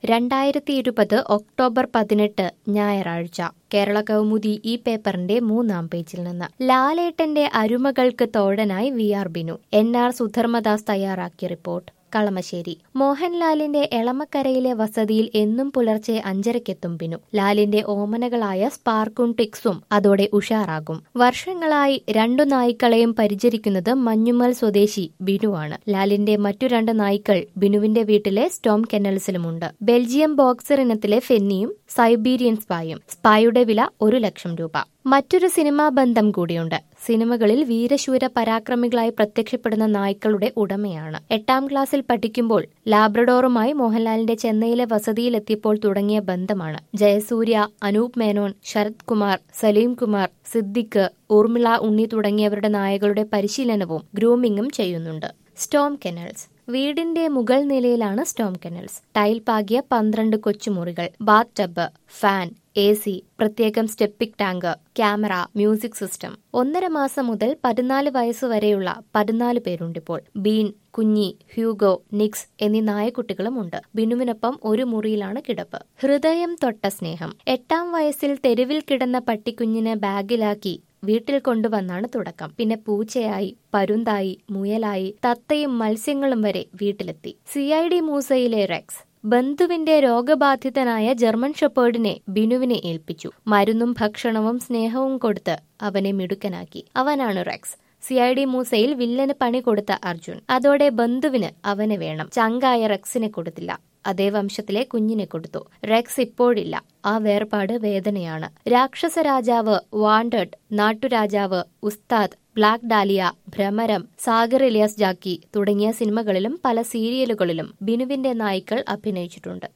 രണ്ടായിരത്തി ഇരുപത് ഒക്ടോബർ പതിനെട്ട് ഞായറാഴ്ച കേരള കൗമുദി ഈ പേപ്പറിന്റെ മൂന്നാം പേജിൽ നിന്ന് ലാലേട്ടന്റെ അരുമകൾക്ക് തോഴനായി V R Binu N R Sudharmadas തയ്യാറാക്കിയ റിപ്പോർട്ട് കളമശ്ശേരി മോഹൻലാലിന്റെ എളമക്കരയിലെ വസതിയിൽ എന്നും പുലർച്ചെ അഞ്ചരക്കെത്തും ബിനു ലാലിന്റെ ഓമനകളായ സ്പാർക്കും ടിക്സും അതോടെ ഉഷാറാകും വർഷങ്ങളായി രണ്ടു നായ്ക്കളെയും പരിചരിക്കുന്നത് മഞ്ഞുമൽ സ്വദേശി ബിനുവാണ് ലാലിന്റെ മറ്റു രണ്ട് നായ്ക്കൾ ബിനുവിന്റെ വീട്ടിലെ സ്റ്റോം കെന്നൽസിലുമുണ്ട് ബെൽജിയം ബോക്സർ ഇനത്തിലെ ഫെന്നിയും സൈബീരിയൻ സ്പായും സ്പായുടെ വില ഒരു ലക്ഷം രൂപ മറ്റൊരു സിനിമാ ബന്ധം കൂടിയുണ്ട് സിനിമകളിൽ വീരശൂര പരാക്രമികളായി പ്രത്യക്ഷപ്പെടുന്ന നായ്ക്കളുടെ ഉടമയാണ് എട്ടാം ക്ലാസ്സിൽ പഠിക്കുമ്പോൾ ലാബ്രഡോറുമായി മോഹൻലാലിന്റെ ചെന്നൈയിലെ വസതിയിലെത്തിയപ്പോൾ തുടങ്ങിയ ബന്ധമാണ് ജയസൂര്യ അനൂപ് മേനോൻ ശരത് കുമാർ സലീം കുമാർ സിദ്ദിഖ് ഊർമിള ഉണ്ണി തുടങ്ങിയവരുടെ നായകളുടെ പരിശീലനവും ഗ്രൂമിംഗും ചെയ്യുന്നുണ്ട് സ്റ്റോം കെനൽസ് വീടിന്റെ മുകൾ നിലയിലാണ് സ്റ്റോം കെനൽസ് ടൈൽ പാകിയ പന്ത്രണ്ട് കൊച്ചുമുറികൾ bath tub fan A C പ്രത്യേകം septic tank camera music system ഒന്നര മാസം മുതൽ പതിനാല് വയസ്സ് വരെയുള്ള പതിനാല് പേരുണ്ടിപ്പോൾ ബീൻ കുഞ്ഞി ഹ്യൂഗോ നിക്സ് എന്നീ നായക്കുട്ടികളുമുണ്ട് ബിനുവിനൊപ്പം ഒരു മുറിയിലാണ് കിടപ്പ് ഹൃദയം തൊട്ട സ്നേഹം എട്ടാം വയസ്സിൽ തെരുവിൽ കിടന്ന പട്ടിക്കുഞ്ഞിനെ ബാഗിലാക്കി വീട്ടിൽ കൊണ്ടുവന്നാണ് തുടക്കം പിന്നെ പൂച്ചയായി പരുന്തായി മുയലായി തത്തയും മത്സ്യങ്ങളും വരെ വീട്ടിലെത്തി സി ഐ ഡി മൂസയിലെ റെക്സ് ബന്ധുവിന്റെ രോഗബാധിതനായ ജർമ്മൻ ഷെപ്പേർഡിനെ ബിനുവിനെ ഏൽപ്പിച്ചു മരുന്നും ഭക്ഷണവും സ്നേഹവും കൊടുത്ത് അവനെ മിടുക്കനാക്കി അവനാണ് റെക്സ് സി ഐ ഡി മൂസയിൽ വില്ലന് പണി കൊടുത്ത അർജുൻ അതോടെ ബന്ധുവിന് അവന് വേണം ചങ്കായ റെക്സിനെ കൊടുത്തില്ല അതേ വംശത്തിലെ കുഞ്ഞിനെ കൊടുത്തു റെക്സ് ഇപ്പോഴില്ല ആ വേർപാട് വേദനയാണ് രാക്ഷസ രാജാവ് Wanted Naatturajavu Ustad Black Dahlia Bhramaram Sagar alias Jacky തുടങ്ങിയ സിനിമകളിലും പല സീരിയലുകളിലും ബിനുവിന്റെ നായ്ക്കൾ അഭിനയിച്ചിട്ടുണ്ട്